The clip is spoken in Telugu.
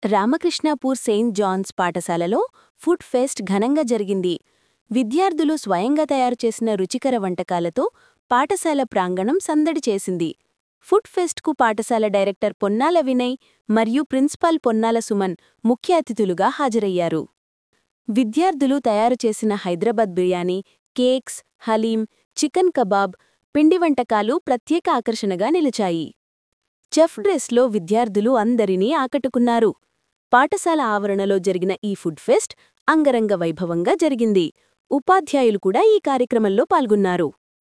రామకృష్ణాపూర్ సెయింట్ జాన్స్ పాఠశాలలో ఫుడ్ ఫెస్ట్ ఘనంగా జరిగింది విద్యార్థులు స్వయంగా తయారు చేసిన రుచికర వంటకాలతో పాఠశాల ప్రాంగణం సందడి చేసింది ఫుడ్ ఫెస్ట్కు పాఠశాల డైరెక్టర్ పొన్నాల వినయ్ మరియు ప్రిన్సిపాల్ పొన్నాల సుమన్ ముఖ్య అతిథులుగా హాజరయ్యారు విద్యార్థులు తయారు చేసిన హైదరాబాద్ బిర్యానీ కేక్స్ హలీం చికెన్ కబాబ్ పిండి వంటకాలు ప్రత్యేక ఆకర్షణగా నిలిచాయి చెఫ్ డ్రెస్లో విద్యార్థులు అందరినీ ఆకట్టుకున్నారు పాఠశాల ఆవరణలో జరిగిన ఈ ఫుడ్ ఫెస్ట్ అంగరంగ వైభవంగా జరిగింది ఉపాధ్యాయులు కూడా ఈ కార్యక్రమంలో పాల్గొన్నారు